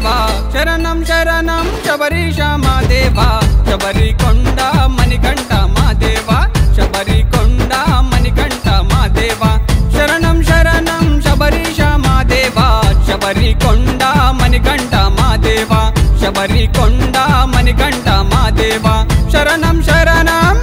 దేవా శరణం శరణం శబరీష మా దేవా శబరి కొండ మణికంఠ మా దేవా శబరి కొండ మణికంఠ మా దేవా శరణం శరణం శబరీష మా దేవా శబరి కొండ మణికంఠ మా దేవా శబరి కొండ మణికంఠ మా దేవా శరణం శరణం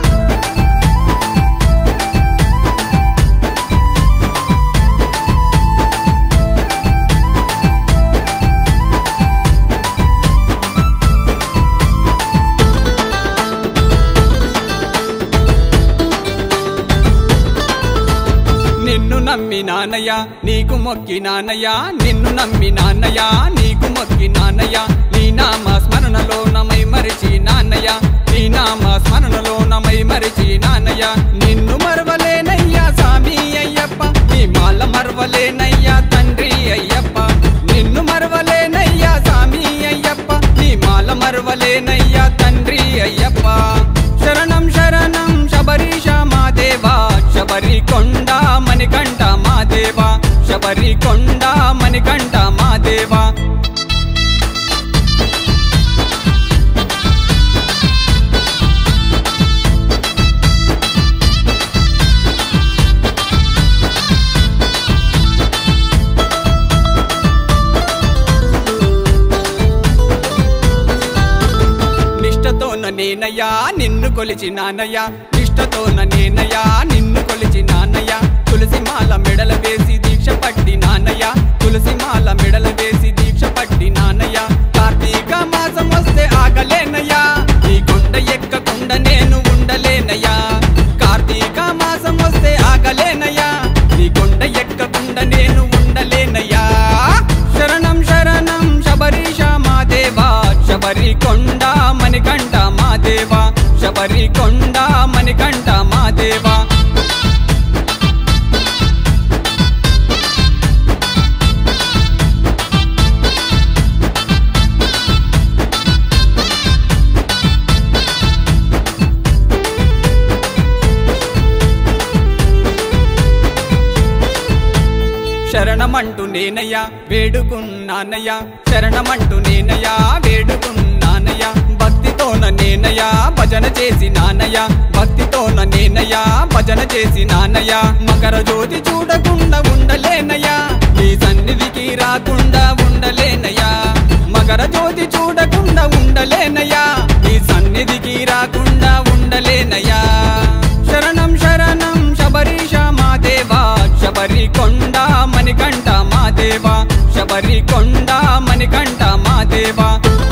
నిన్ను నమ్మి నానయ్య నీకు మొక్కి నానయ్య నిన్ను నమ్మి నాన్నయ్య నీకు మొక్కి నానయ్య నీ నామ స్మరణలో నమై మరిచి నాన్నయ్య నీ నామ స్మరణలో నమై మరిచి నాన్నయ్య నిన్ను మరవలేనయ్యా స్వామి అయ్యప్ప నీ మాల మరవలేనయ్యా తండ్రి అయ్యప్ప నిన్ను మరవలేనయ్యా స్వామి అయ్యప్ప నీ మాల మరవలేనయ్యా తండ్రి అయ్యప్ప శరణం శరణం శబరీష మా దేవా శబరి కొండ మణికంఠ మా దేవా శబరి కొండ మణికంఠ మా దేవా నిష్టతోన నేనయ్యా నిన్ను కొలిచి నానయ్యా నిష్టతోన నేనయ్యా నిన్ను కొలిచి నానయ్యా తులసి మాల మెడల వేసి దీక్ష పట్టి నానయ్యా తులసి మాల మెడల వేసి దీక్ష పట్టి నానయ్యా కార్తీక మాసం వస్తే ఆగలేనయ్యా ఈ కొండ ఎక్కకుండా నేను ఉండలేనయ్యా కార్తీక మాసం వస్తే ఆగలేనయ్యా ఈ కొండ ఎక్కకుండా నేను ఉండలేనయ్యా శరణం శరణం శబరీష మా దేవా శబరి కొండ మణికంఠ మా దేవా శబరి కొండ మణికంఠ మా దేవా శరణమంటూ నేనయ్యా వేడుకున్నానయ్యా శరణమంటూ నేనయ్యా వేడుకున్నానయ్యా భక్తితోన నేనయ్యా భజన చేసి నానయ్యా భక్తితోన నేనయ్యా భజన చేసి నానయ్యా మకర జ్యోతి చూడకుండా ఉండలేనయ్యా నీ సన్నిధికి రాకుండా ఉండలేనయ్యా మకర జ్యోతి చూడకుండా ఉండలేనయ్యా నీ సన్నిధికి రాకుండా ఉండలేనయ్యా శరణం శరణం శబరీష మా దేవా శబరి కొండ మణికంఠ మా దేవా శబరి కొండ మణికంఠ మా దేవా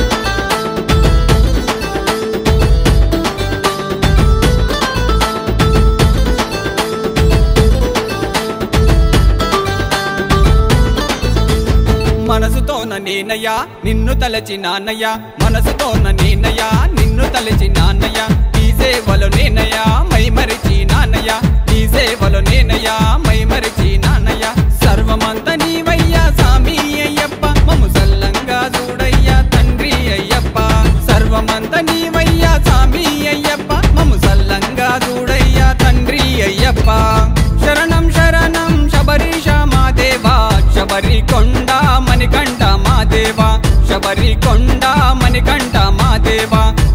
మనసుతోన నేనయ్యా నిన్ను తలచి నాన్నయ్యా మనసుతోన నేనయ్యా నిన్ను తలచి నాన్నయ్యా ఈ సేవలో నేనయ్యా మై మరిచి నాన్నయ్యా ఈ సేవలో నేనయ్యా మై మరిచి నాన్నయ్యా సర్వమంత నీవయ్యా సామి అయ్యప్ప మము సల్లంగా చూడయ్యా తండ్రి అయ్యప్ప సర్వమంత నీవయ్యా సామి అయ్యప్ప మము సల్లంగా చూడయ్యా తండ్రి అయ్యప్ప శరణం శరణం శబరీష మా దేవా శబరి కొండ మణికంఠ మా దేవా శబరి కొండ మణికంఠ మా దేవా